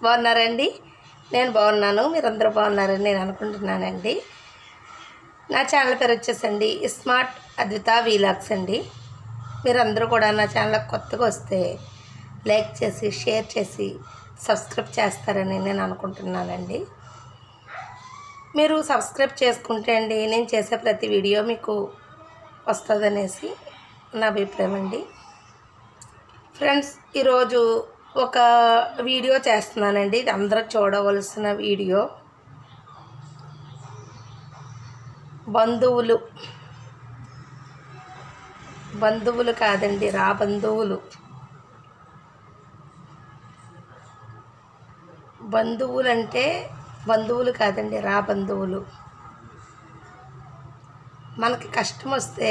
బాగున్నారండి నేను బాగున్నాను మీరందరూ బాగున్నారని నేను అనుకుంటున్నానండి నా ఛానల్ పేరు వచ్చేసండి స్మార్ట్ అద్విత వీలాగ్స్ అండి మీరందరూ కూడా నా ఛానల్ కొత్తగా వస్తే లైక్ చేసి షేర్ చేసి సబ్స్క్రైబ్ చేస్తారని నేను అనుకుంటున్నానండి మీరు సబ్స్క్రైబ్ చేసుకుంటే అండి నేను చేసే ప్రతి వీడియో మీకు వస్తుందనేసి నా అభిప్రాయం అండి ఫ్రెండ్స్ ఈరోజు ఒక వీడియో చేస్తున్నానండి ఇది అందరూ చూడవలసిన వీడియో బంధువులు బంధువులు కాదండి రా బంధువులు బంధువులు అంటే బంధువులు కాదండి రా బంధువులు మనకి కష్టం వస్తే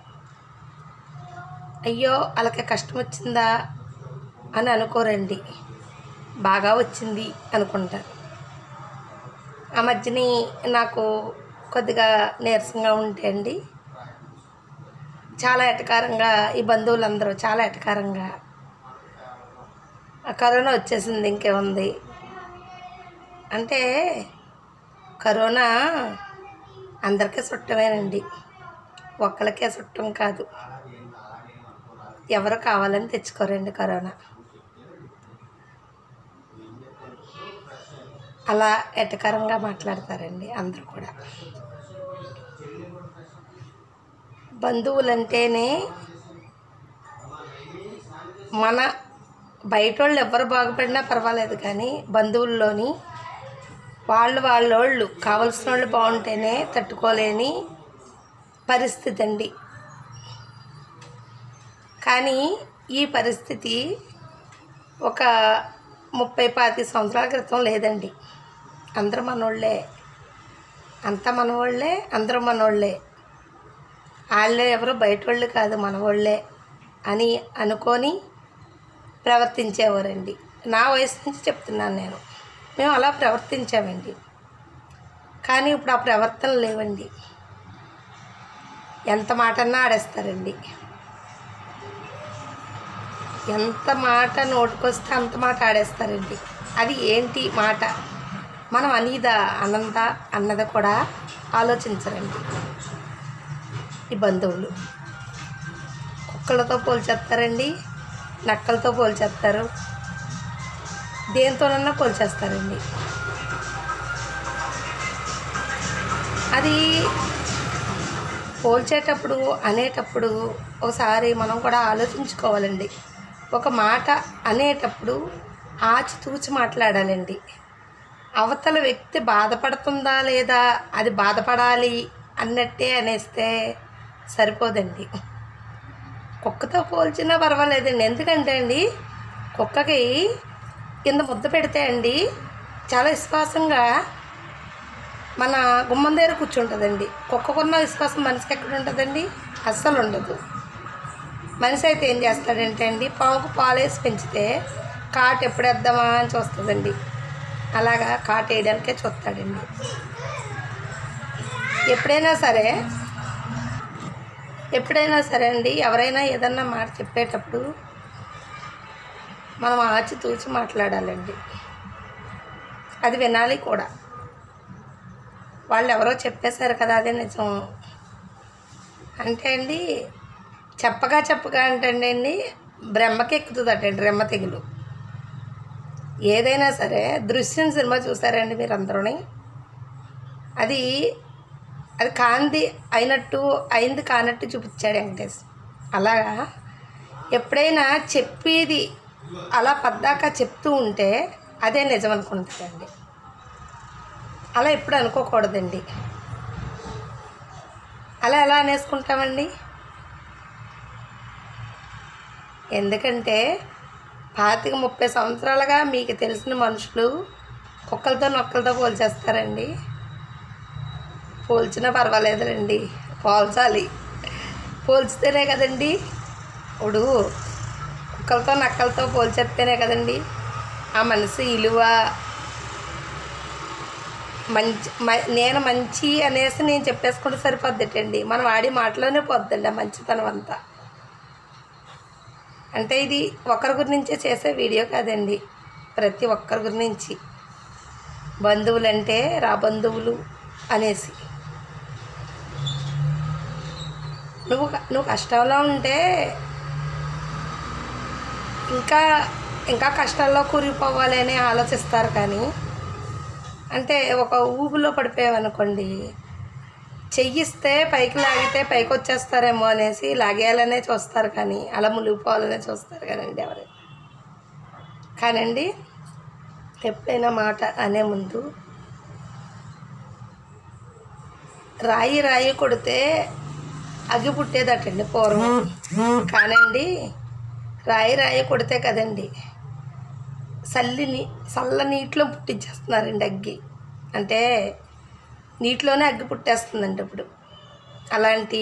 అయ్యో వాళ్ళకి కష్టం వచ్చిందా అని అనుకోరండి బాగా వచ్చింది అనుకుంటారు ఆ మధ్యని నాకు కొద్దిగా నీరసంగా ఉంటే అండి చాలా ఎటకారంగా ఈ బంధువులందరూ చాలా ఎటకారంగా ఆ కరోనా వచ్చేసింది ఇంకేముంది అంటే కరోనా అందరికీ చుట్టమేనండి ఒక్కరికే చుట్టం కాదు ఎవరు కావాలని తెచ్చుకోరండి కరోనా అలా ఎటకరంగా మాట్లాడతారండి అందరూ కూడా బంధువులంటేనే మన బయట వాళ్ళు ఎవరు బాగుపడినా పర్వాలేదు కానీ బంధువుల్లోని వాళ్ళు వాళ్ళోళ్ళు కావలసిన వాళ్ళు బాగుంటేనే తట్టుకోలేని పరిస్థితి అండి కానీ ఈ పరిస్థితి ఒక ముప్పై పాతి సంవత్సరాల క్రితం లేదండి అందరూ మనోళ్ళే అంతా మనవాళ్ళే అందరూ మనోళ్ళే వాళ్ళే ఎవరు బయట వాళ్ళు కాదు మనవాళ్ళే అని అనుకొని ప్రవర్తించేవారండి నా వయసు నుంచి చెప్తున్నాను నేను మేము అలా ప్రవర్తించామండి కానీ ఇప్పుడు ఆ ప్రవర్తన లేవండి ఎంత మాటన్నా ఆడేస్తారండి ఎంత మాట నోటుకొస్తే అంత మాట ఆడేస్తారండి అది ఏంటి మాట మనం అనిదా అనందా అన్నది కూడా ఆలోచించరండి ఈ బంధువులు కుక్కలతో పోల్చేస్తారండి నక్కలతో పోల్చేస్తారు దేంతోనన్నా పోల్చేస్తారండి అది పోల్చేటప్పుడు అనేటప్పుడు ఒకసారి మనం కూడా ఆలోచించుకోవాలండి ఒక మాట అనేటప్పుడు ఆచితూచి మాట్లాడాలండి అవతల వ్యక్తి బాధపడుతుందా లేదా అది బాధపడాలి అన్నట్టే అనేస్తే సరిపోదండి కుక్కతో పోల్చినా పర్వాలేదండి ఎందుకంటే అండి కుక్కకి కింద ముద్ద పెడితే అండి చాలా విశ్వాసంగా మన గుమ్మం దగ్గర కూర్చుంటుందండి కుక్కకున్న విశ్వాసం మనిషికి ఎక్కడ ఉంటుందండి అస్సలు ఉండదు మనిషి అయితే ఏం చేస్తాడంటే అండి పావుకు పాలేసి పెంచితే కాటు ఎప్పుడు వేద్దామా అని చూస్తుందండి అలాగా కాటు వేయడానికే చూస్తాడండి ఎప్పుడైనా సరే ఎప్పుడైనా సరే అండి ఎవరైనా ఏదన్నా మాట చెప్పేటప్పుడు మనం ఆచి తూచి మాట్లాడాలండి అది వినాలి కూడా వాళ్ళు ఎవరో చెప్పేశారు కదా అదే నిజం అంటే అండి చెప్పగా చెప్పగా అంటే అండి బ్రహ్మకి ఎక్కుతుందటండి బ్రహ్మ తెగులు ఏదైనా సరే దృశ్యం సినిమా చూసారండి మీరు అందరూని అది అది కాంది అయినట్టు అయింది కానట్టు చూపించాడు వెంకటేష్ అలాగా ఎప్పుడైనా చెప్పేది అలా పద్దాక చెప్తూ ఉంటే అదే నిజం అనుకుంటుందండి అలా ఎప్పుడు అనుకోకూడదండి అలా ఎలా అనేసుకుంటామండి ఎందుకంటే పాతిక ముప్పై సంవత్సరాలుగా మీకు తెలిసిన మనుషులు కుక్కలతో నొక్కలతో పోల్చేస్తారండి పోల్చినా పర్వాలేదులేండి పోల్చాలి పోల్చితేనే కదండి ఇప్పుడు కుక్కలతో నక్కలతో పోల్చేస్తేనే కదండి ఆ మనిషి విలువ మంచి మ- నేను మంచి అనేసి నేను చెప్పేసుకుంటే సరిపోద్దటండి మనం వాడి మాటలోనే పోద్దండి ఆ మంచితనం అంతా అంటే ఇది ఒకరి గురించే చేసే వీడియో కాదండి ప్రతి ఒక్కరి గురించి బంధువులంటే రా బంధువులు అనేసి నువ్వు నువ్వు కష్టంలో ఉంటే ఇంకా ఇంకా కష్టాల్లో కూరిపోవాలి అని ఆలోచిస్తారు కానీ అంటే ఒక ఊబిలో పడిపోయావనుకోండి చెయ్యిస్తే పైకి లాగితే పైకి వచ్చేస్తారేమో అనేసి లాగేయాలనే చూస్తారు కానీ అలా మునిగిపోవాలనే చూస్తారు కానండి ఎవరైనా కానండి ఎప్పుడైనా మాట అనే ముందు రాయి రాయి కొడితే అగ్గి పుట్టేదటండి పూర్వం కానండి రాయి రాయి కొడితే కదండి చల్లిని చల్ల నీటిలో పుట్టించేస్తున్నారండి అగ్గి అంటే నీటిలోనే అగ్గి పుట్టేస్తుందండి ఇప్పుడు అలాంటి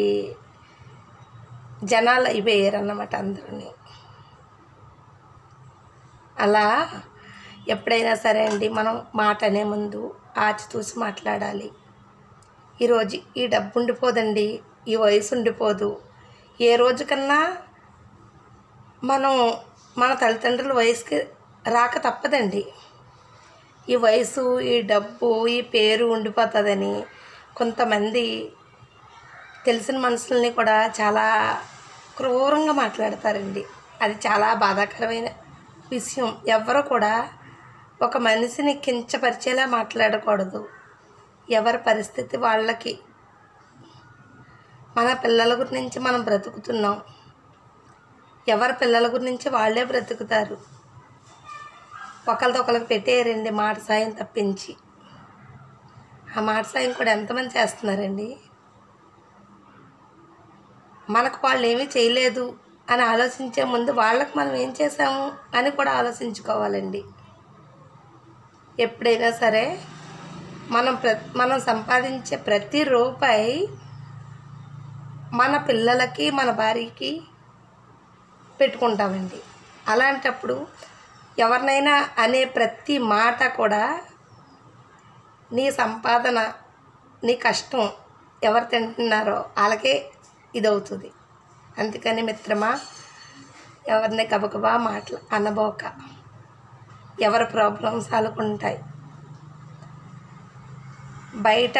జనాలు అయిపోయారు అన్నమాట అందరూని అలా ఎప్పుడైనా సరే అండి మనం మాట అనే ముందు ఆచితూసి మాట్లాడాలి ఈరోజు ఈ డబ్బు ఉండిపోదండి ఈ వయసు ఉండిపోదు ఏ రోజు కన్నా మనం మన తల్లిదండ్రుల వయసుకి రాక తప్పదండి ఈ వయసు ఈ డబ్బు ఈ పేరు ఉండిపోతుందని కొంతమంది తెలిసిన మనుషుల్ని కూడా చాలా క్రూరంగా మాట్లాడతారండి అది చాలా బాధాకరమైన విషయం ఎవరు కూడా ఒక మనిషిని కించపరిచేలా మాట్లాడకూడదు ఎవరి పరిస్థితి వాళ్ళకి మన పిల్లల గురించి మనం బ్రతుకుతున్నాం ఎవరి పిల్లల గురించి వాళ్ళే బ్రతుకుతారు ఒకరితో ఒకరికి పెట్టేయరండి మాట సాయం తప్పించి ఆ మాట సాయం కూడా ఎంతమంది చేస్తున్నారండి మనకు వాళ్ళు ఏమీ చేయలేదు అని ఆలోచించే ముందు వాళ్ళకి మనం ఏం చేసాము అని కూడా ఆలోచించుకోవాలండి ఎప్పుడైనా సరే మనం ప్ర మనం సంపాదించే ప్రతి రూపాయి మన పిల్లలకి మన భార్యకి పెట్టుకుంటామండి అలాంటప్పుడు ఎవరినైనా అనే ప్రతి మాట కూడా నీ సంపాదన నీ కష్టం ఎవరు తింటున్నారో వాళ్ళకే ఇదవుతుంది అందుకని మిత్రమా ఎవరిని గబగబా మాటలు అనబోక ఎవరి ప్రాబ్లమ్స్ వాళ్ళకు ఉంటాయి బయట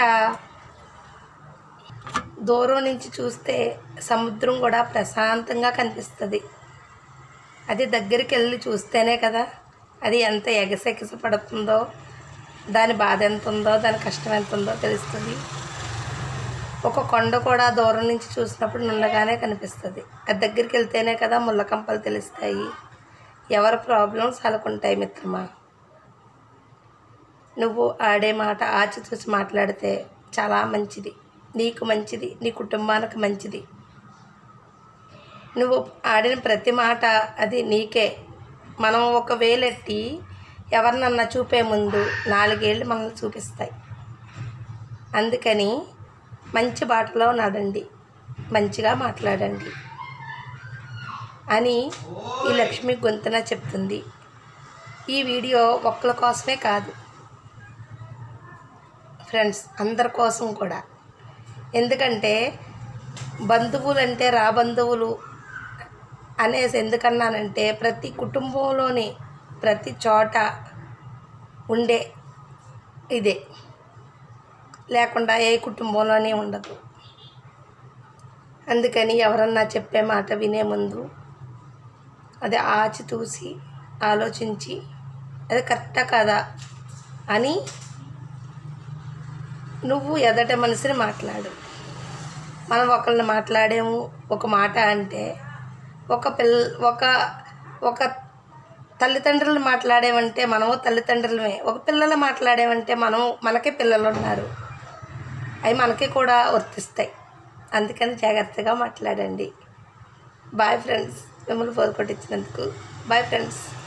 దూరం నుంచి చూస్తే సముద్రం కూడా ప్రశాంతంగా కనిపిస్తుంది అది దగ్గరికి వెళ్ళి చూస్తేనే కదా అది ఎంత ఎగసెగస పడుతుందో దాని బాధ ఎంత ఉందో దాని కష్టం ఎంత ఉందో తెలుస్తుంది ఒక కొండ కూడా దూరం నుంచి చూసినప్పుడు నుండగానే కనిపిస్తుంది అది దగ్గరికి వెళ్తేనే కదా ముళ్ళ కంపలు తెలుస్తాయి ఎవరి ప్రాబ్లమ్స్ వాళ్ళకుంటాయి మిత్రమా నువ్వు ఆడే మాట ఆచితూచి మాట్లాడితే చాలా మంచిది నీకు మంచిది నీ కుటుంబానికి మంచిది నువ్వు ఆడిన ప్రతి మాట అది నీకే మనం ఒక వేలెట్టి ఎవరినన్నా చూపే ముందు నాలుగేళ్ళు మనల్ని చూపిస్తాయి అందుకని మంచి బాటలో నడండి మంచిగా మాట్లాడండి అని ఈ లక్ష్మి గొంతున చెప్తుంది ఈ వీడియో ఒక్కల కోసమే కాదు ఫ్రెండ్స్ అందరి కోసం కూడా ఎందుకంటే బంధువులు అంటే రా బంధువులు అనేసి ఎందుకన్నానంటే ప్రతి కుటుంబంలోని ప్రతి చోట ఉండే ఇదే లేకుండా ఏ కుటుంబంలోనే ఉండదు అందుకని ఎవరన్నా చెప్పే మాట వినే ముందు అది ఆచితూసి ఆలోచించి అది కరెక్టా కదా అని నువ్వు ఎదట మనిషిని మాట్లాడు మనం ఒకరిని మాట్లాడాము ఒక మాట అంటే ఒక పిల్ల ఒక ఒక తల్లిదండ్రులు మాట్లాడేమంటే మనము తల్లిదండ్రులమే ఒక పిల్లలు మాట్లాడేమంటే మనం మనకే పిల్లలు ఉన్నారు అవి మనకి కూడా వర్తిస్తాయి అందుకని జాగ్రత్తగా మాట్లాడండి బాయ్ ఫ్రెండ్స్ మిమ్మల్ని ఫోర్ కొట్టించినందుకు బాయ్ ఫ్రెండ్స్